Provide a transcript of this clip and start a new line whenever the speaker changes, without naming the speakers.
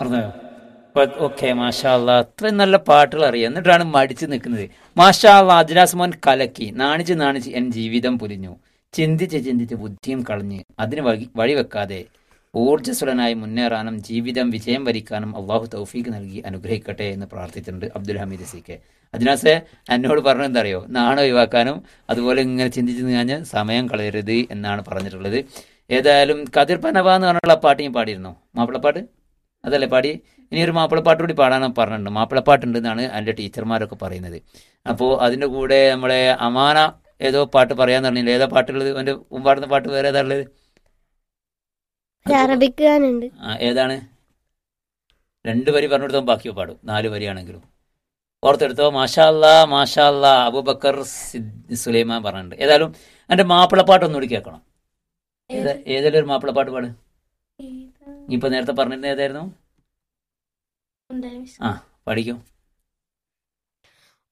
മറന്നോ ഓക്കെ മാഷാ അല്ലാ അത്രയും നല്ല പാട്ടുകൾ അറിയാം എന്നിട്ടാണ് മടിച്ചു നിൽക്കുന്നത് മാഷാ അല്ലാ അജ്ലാസ് മോൻ കലക്കി നാണിച്ച് നാണിച്ച് എൻ ജീവിതം പുലിഞ്ഞു ചിന്തിച്ച് ചിന്തിച്ച് ബുദ്ധിയും കളഞ്ഞ് അതിന് വഴി വഴിവെക്കാതെ ഊർജ്ജസ്വലനായി മുന്നേറാനും ജീവിതം വിജയം വരിക്കാനും അള്ളാഹു തൗഫീഖ് നൽകി അനുഗ്രഹിക്കട്ടെ എന്ന് പ്രാർത്ഥിച്ചിട്ടുണ്ട് അബ്ദുൽ ഹമീദ് സി കെ അജ്നാസെ എന്നോട് പറഞ്ഞത് എന്താ അറിയോ നാണം ഒഴിവാക്കാനും അതുപോലെ ഇങ്ങനെ ചിന്തിച്ച് കഴിഞ്ഞ് സമയം കളയരുത് എന്നാണ് പറഞ്ഞിട്ടുള്ളത് ഏതായാലും കതിർ പനവ എന്ന് പറഞ്ഞുള്ള പാട്ട് ഞാൻ പാടിയിരുന്നു മാപ്പിളപ്പാട്ട് അതല്ലേ പാടി ഇനി ഒരു മാപ്പിളപ്പാട്ട് കൂടി പാടാൻ പറഞ്ഞിട്ടുണ്ട് മാപ്പിളപ്പാട്ടുണ്ട് എന്നാണ് എൻ്റെ ടീച്ചർമാരൊക്കെ പറയുന്നത് അപ്പോൾ അതിൻ്റെ കൂടെ നമ്മളെ അമാന ഏതോ പാട്ട് പറയാന്ന് പറഞ്ഞില്ല ഏതാ പാട്ടുള്ളത് എൻ്റെ പാടുന്ന പാട്ട് വേറെ ഏതാ ഉള്ളത്
അറബിക് ഗാനുണ്ട്
ആ, ഏതാണ് രണ്ട് വരി പറഞ്ഞെടുത്തോ ബാക്കി പാടും നാല് വരിയാണെങ്കിലും ഓർത്തെടുത്തോ മാഷാ അല്ലാ മാഷാ അല്ലാ അബൂബക്കർ സിദ് സുലൈമാൻ പറഞ്ഞിട്ടുണ്ട് ഏതായാലും എൻ്റെ മാപ്പിളപ്പാട്ട് ഒന്നുകൂടി കേൾക്കണം ഏതാ ഏതെങ്കിലും ഒരു മാപ്പിളപ്പാട്ട് പാട് ഇപ്പൊ നേരത്തെ പറഞ്ഞിരുന്നത് ഏതായിരുന്നു ആ പഠിക്കും